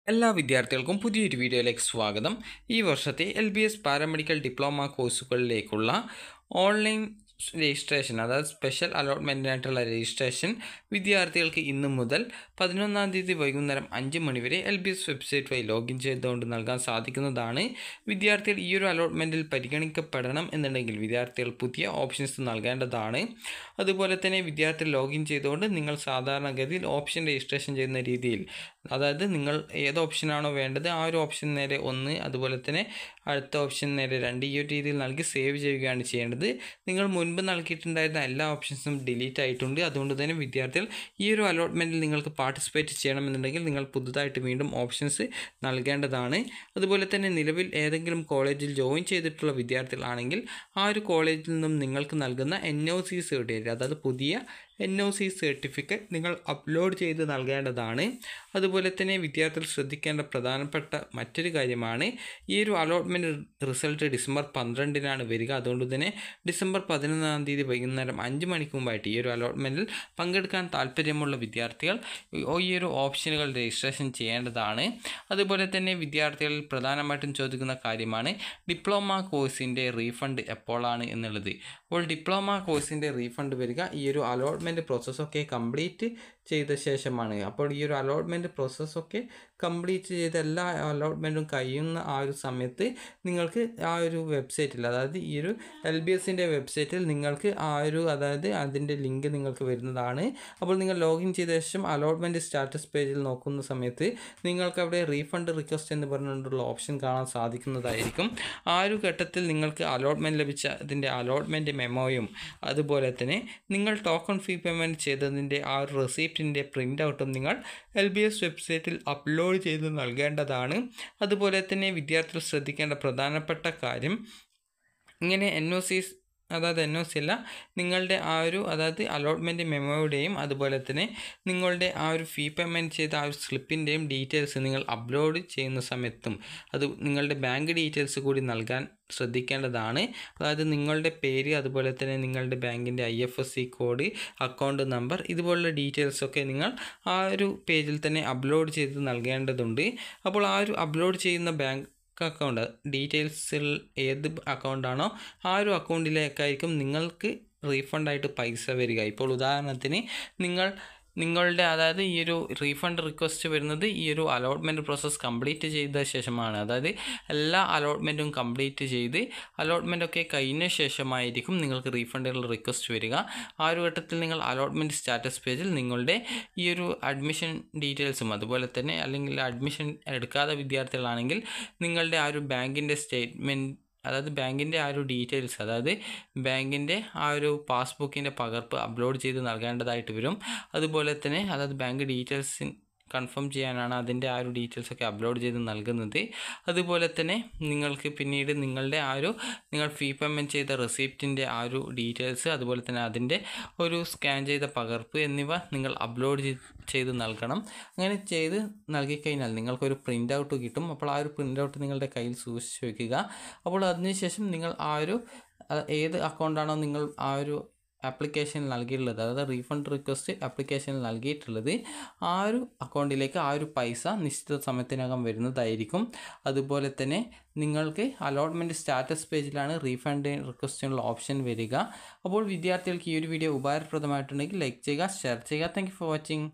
എല്ലാ വിദ്യാർത്ഥികൾക്കും പുതിയൊരു വീഡിയോയിലേക്ക് സ്വാഗതം ഈ വർഷത്തെ L B S paramedical diploma കോഴ്സുകളിലേക്കുള്ള ഓൺലൈൻ രജിസ്ട്രേഷൻ അതായത് സ്പെഷ്യൽ അലോട്ട്മെൻറ്റിനായിട്ടുള്ള രജിസ്ട്രേഷൻ വിദ്യാർത്ഥികൾക്ക് ഇന്ന് മുതൽ പതിനൊന്നാം തീയതി വൈകുന്നേരം അഞ്ച് മണിവരെ എൽ ബി എസ് വെബ്സൈറ്റ് വഴി ലോഗിൻ ചെയ്തുകൊണ്ട് നൽകാൻ സാധിക്കുന്നതാണ് വിദ്യാർത്ഥികൾ ഈ ഒരു അലോട്ട്മെൻറ്റിൽ പരിഗണിക്കപ്പെടണം എന്നുണ്ടെങ്കിൽ വിദ്യാർത്ഥികൾ പുതിയ ഓപ്ഷൻസ് നൽകേണ്ടതാണ് അതുപോലെ തന്നെ വിദ്യാർത്ഥികൾ ലോഗിൻ ചെയ്തുകൊണ്ട് നിങ്ങൾ സാധാരണഗതിയിൽ ഓപ്ഷൻ രജിസ്ട്രേഷൻ ചെയ്യുന്ന രീതിയിൽ അതായത് നിങ്ങൾ ഏത് ഓപ്ഷനാണോ വേണ്ടത് ആ ഒരു ഓപ്ഷൻ നേരെ ഒന്ന് അതുപോലെ തന്നെ അടുത്ത ഓപ്ഷൻ നേരെ രണ്ട് ഈ ഒരു രീതിയിൽ നൽകി സേവ് ചെയ്യുകയാണ് ചെയ്യേണ്ടത് നിങ്ങൾ മുൻപ് നൽകിയിട്ടുണ്ടായിരുന്ന എല്ലാ ഓപ്ഷൻസും ഡിലീറ്റ് ആയിട്ടുണ്ട് അതുകൊണ്ട് തന്നെ വിദ്യാർത്ഥികൾ ഈ ഒരു അലോട്ട്മെൻറ്റിൽ നിങ്ങൾക്ക് പാർട്ടിസിപ്പേറ്റ് ചെയ്യണമെന്നുണ്ടെങ്കിൽ നിങ്ങൾ പുതുതായിട്ട് വീണ്ടും ഓപ്ഷൻസ് നൽകേണ്ടതാണ് അതുപോലെ തന്നെ നിലവിൽ ഏതെങ്കിലും കോളേജിൽ ജോയിൻ ചെയ്തിട്ടുള്ള വിദ്യാർത്ഥികളാണെങ്കിൽ ആ ഒരു കോളേജിൽ നിന്നും നിങ്ങൾക്ക് നൽകുന്ന എൻ ഒ സി സർട്ടിഫിക്കറ്റ് അതായത് പുതിയ എൻ ഒ സി സർട്ടിഫിക്കറ്റ് നിങ്ങൾ അപ്ലോഡ് ചെയ്ത് നൽകേണ്ടതാണ് അതുപോലെ തന്നെ വിദ്യാർത്ഥികൾ ശ്രദ്ധിക്കേണ്ട പ്രധാനപ്പെട്ട മറ്റൊരു കാര്യമാണ് ഈ ഒരു അലോട്ട്മെൻറ്റ് റിസൾട്ട് ഡിസംബർ പന്ത്രണ്ടിനാണ് വരിക അതുകൊണ്ട് തന്നെ ഡിസംബർ പതിനൊന്നാം തീയതി വൈകുന്നേരം അഞ്ച് മണിക്ക് മുമ്പായിട്ട് ഈ ഒരു അലോട്ട്മെൻറ്റിൽ പങ്കെടുക്കാൻ താല്പര്യമുള്ള വിദ്യാർത്ഥികൾ ഈ ഒരു ഓപ്ഷനുകൾ രജിസ്ട്രേഷൻ ചെയ്യേണ്ടതാണ് അതുപോലെ തന്നെ വിദ്യാർത്ഥികൾ പ്രധാനമായിട്ടും ചോദിക്കുന്ന കാര്യമാണ് ഡിപ്ലോമ കോഴ്സിൻ്റെ റീഫണ്ട് എപ്പോഴാണ് എന്നുള്ളത് അപ്പോൾ ഡിപ്ലോമ കോഴ്സിൻ്റെ റീഫണ്ട് വരിക ഈ ഒരു അലോട്ട്മെൻറ്റ് പ്രോസസ്സൊക്കെ കംപ്ലീറ്റ് ചെയ്ത ശേഷമാണ് അപ്പോൾ ഈ ഒരു അലോട്ട്മെൻറ്റ് പ്രോസസ്സൊക്കെ കംപ്ലീറ്റ് ചെയ്ത എല്ലാ അലോട്ട്മെൻറ്റും കഴിയുന്ന ആ ഒരു സമയത്ത് നിങ്ങൾക്ക് ആ ഒരു വെബ്സൈറ്റിൽ അതായത് ഈ ഒരു എൽ ബി എസിൻ്റെ വെബ്സൈറ്റിൽ നിങ്ങൾക്ക് ആ ഒരു അതായത് അതിൻ്റെ ലിങ്ക് നിങ്ങൾക്ക് വരുന്നതാണ് അപ്പോൾ നിങ്ങൾ ലോഗിൻ ചെയ്ത ശേഷം അലോട്ട്മെൻറ്റ് സ്റ്റാറ്റസ് പേജിൽ നോക്കുന്ന സമയത്ത് നിങ്ങൾക്ക് അവിടെ റീഫണ്ട് റിക്വസ്റ്റ് എന്ന് പറഞ്ഞുകൊണ്ടുള്ള ഓപ്ഷൻ കാണാൻ സാധിക്കുന്നതായിരിക്കും ആ ഒരു ഘട്ടത്തിൽ നിങ്ങൾക്ക് അലോട്ട്മെൻറ്റ് ലഭിച്ച അതിൻ്റെ അലോട്ട്മെൻറ്റ് മെമ്മോയും അതുപോലെ തന്നെ നിങ്ങൾ ടോക്കൺ ഫീ പേയ്മെൻറ്റ് ചെയ്തതിൻ്റെ ആ ഒരു റെസിപ്റ്റിൻ്റെ പ്രിൻ്റ് ഔട്ടും നിങ്ങൾ എൽ ബി എസ് വെബ്സൈറ്റിൽ അപ്ലോഡ് ചെയ്ത് നൽകേണ്ടതാണ് അതുപോലെ തന്നെ വിദ്യാർത്ഥികൾ ശ്രദ്ധിക്കേണ്ട പ്രധാനപ്പെട്ട കാര്യം ഇങ്ങനെ എൻ ഒ സി അതായത് എൻ ഒ സി അല്ല നിങ്ങളുടെ ആ ഒരു അതായത് അലോട്ട്മെൻറ്റ് മെമ്മോയുടെയും അതുപോലെ തന്നെ നിങ്ങളുടെ ആ ഒരു ഫീ പേയ്മെൻറ്റ് ചെയ്ത ആ ഒരു സ്ലിപ്പിൻ്റെയും ഡീറ്റെയിൽസ് നിങ്ങൾ അപ്ലോഡ് ചെയ്യുന്ന സമയത്തും അത് നിങ്ങളുടെ ബാങ്ക് ഡീറ്റെയിൽസ് കൂടി നൽകാൻ ശ്രദ്ധിക്കേണ്ടതാണ് അതായത് നിങ്ങളുടെ പേര് അതുപോലെ തന്നെ നിങ്ങളുടെ ബാങ്കിൻ്റെ I F S C code account number ഇതുപോലുള്ള ഡീറ്റെയിൽസൊക്കെ നിങ്ങൾ ആ ഒരു പേജിൽ തന്നെ അപ്ലോഡ് ചെയ്ത് നൽകേണ്ടതുണ്ട് അപ്പോൾ ആ ഒരു അപ്ലോഡ് ചെയ്യുന്ന ബാങ്ക് അക്കൗണ്ട് ഡീറ്റെയിൽസിൽ ഏത് അക്കൗണ്ടാണോ ആ ഒരു അക്കൗണ്ടിലേക്കായിരിക്കും നിങ്ങൾക്ക് റീഫണ്ടായിട്ട് പൈസ വരിക ഇപ്പോൾ ഉദാഹരണത്തിന് നിങ്ങൾ നിങ്ങളുടെ അതായത് ഈ ഒരു റീഫണ്ട് റിക്വസ്റ്റ് വരുന്നത് ഈ ഒരു അലോട്ട്മെൻറ്റ് പ്രോസസ്സ് കംപ്ലീറ്റ് ചെയ്ത ശേഷമാണ് അതായത് എല്ലാ അലോട്ട്മെൻറ്റും കംപ്ലീറ്റ് ചെയ്ത് അലോട്ട്മെൻ്റ് ഒക്കെ കഴിഞ്ഞ ശേഷമായിരിക്കും നിങ്ങൾക്ക് റീഫണ്ടുകൾ റിക്വസ്റ്റ് വരിക ആ ഒരു ഘട്ടത്തിൽ നിങ്ങൾ അലോട്ട്മെൻറ്റ് സ്റ്റാറ്റസ് പേജിൽ നിങ്ങളുടെ ഈ ഒരു അഡ്മിഷൻ ഡീറ്റെയിൽസും അതുപോലെ തന്നെ അല്ലെങ്കിൽ അഡ്മിഷൻ എടുക്കാത്ത വിദ്യാർത്ഥികളാണെങ്കിൽ നിങ്ങളുടെ ആ ഒരു ബാങ്കിൻ്റെ സ്റ്റേറ്റ്മെൻറ്റ് അതായത് ബാങ്കിൻ്റെ ആ ഒരു ഡീറ്റെയിൽസ് അതായത് ബാങ്കിൻ്റെ ആ ഒരു പാസ്ബുക്കിൻ്റെ പകർപ്പ് അപ്ലോഡ് ചെയ്ത് നൽകേണ്ടതായിട്ട് വരും അതുപോലെ തന്നെ അതായത് ബാങ്ക് ഡീറ്റെയിൽസ് കൺഫേം ചെയ്യാനാണ് അതിൻ്റെ ആ ഒരു ഡീറ്റെയിൽസ് ഒക്കെ അപ്ലോഡ് ചെയ്ത് നൽകുന്നത് അതുപോലെ തന്നെ നിങ്ങൾക്ക് പിന്നീട് നിങ്ങളുടെ ആ ഒരു നിങ്ങൾ ഫീ പേയ്മെൻറ്റ് ചെയ്ത റെസിപ്റ്റിൻ്റെ ആ ഒരു ഡീറ്റെയിൽസ് അതുപോലെ തന്നെ അതിൻ്റെ ഒരു സ്കാൻ ചെയ്ത പകർപ്പ് എന്നിവ നിങ്ങൾ അപ്ലോഡ് ചെയ്ത് നൽകണം അങ്ങനെ ചെയ്ത് നൽകിക്കഴിഞ്ഞാൽ നിങ്ങൾക്കൊരു പ്രിൻ്റ് ഔട്ട് കിട്ടും അപ്പോൾ ആ ഒരു പ്രിൻ്റ് ഔട്ട് നിങ്ങളുടെ കയ്യിൽ സൂക്ഷിച്ച് വയ്ക്കുക അപ്പോൾ അതിനുശേഷം നിങ്ങൾ ആ ഒരു ഏത് അക്കൗണ്ടാണോ നിങ്ങൾ ആ ഒരു ആപ്ലിക്കേഷൻ നൽകിയിട്ടുള്ളത് അതായത് റീഫണ്ട് റിക്വസ്റ്റ് ആപ്ലിക്കേഷനിൽ നൽകിയിട്ടുള്ളത് ആ ഒരു അക്കൗണ്ടിലേക്ക് ആ ഒരു പൈസ നിശ്ചിത സമയത്തിനകം വരുന്നതായിരിക്കും അതുപോലെ തന്നെ നിങ്ങൾക്ക് അലോട്ട്മെൻറ്റ് സ്റ്റാറ്റസ് പേജിലാണ് റീഫണ്ട് റിക്വസ്റ്റിനുള്ള ഓപ്ഷൻ വരിക അപ്പോൾ വിദ്യാർത്ഥികൾക്ക് ഈ ഒരു വീഡിയോ ഉപകാരപ്രദമായിട്ടുണ്ടെങ്കിൽ ലൈക്ക് ചെയ്യുക ഷെയർ ചെയ്യുക താങ്ക് ഫോർ വാച്ചിങ്